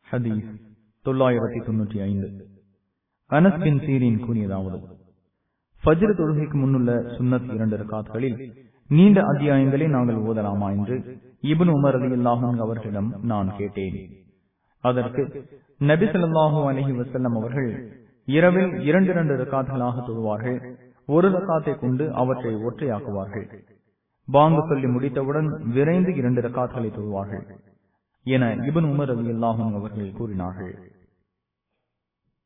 ஹதீஸ் தொள்ளாயிரத்தி தொன்னூற்றி ஐந்து அனஸ் பின் சீரின் கூறியதாவது ஃபஜ்ர் தொழுகைக்கு முன்னுள்ள சுன்னத் இரண்டு ரகாத்களில் நீண்ட அத்தியாயங்களை நாங்கள் ஓதலாமா என்று இபன் உமர் அலி அல்லாஹன் அவர்களிடம் நான் கேட்டேன் அதற்கு நபி சொல்லாஹூ அலஹி வசல்லம் அவர்கள் இரவில் இரண்டு இரண்டு ரகாத்களாக தொழுவார்கள் ஒரு ரகாத்தை கொண்டு அவற்றை ஒற்றையாக்குவார்கள் பாங்கு சொல்லி முடித்தவுடன் விரைந்து இரண்டு ரகாத்களை தொழுவார்கள் என இபன் உமர் அலி அல்லாஹும் அவர்கள் கூறினார்கள்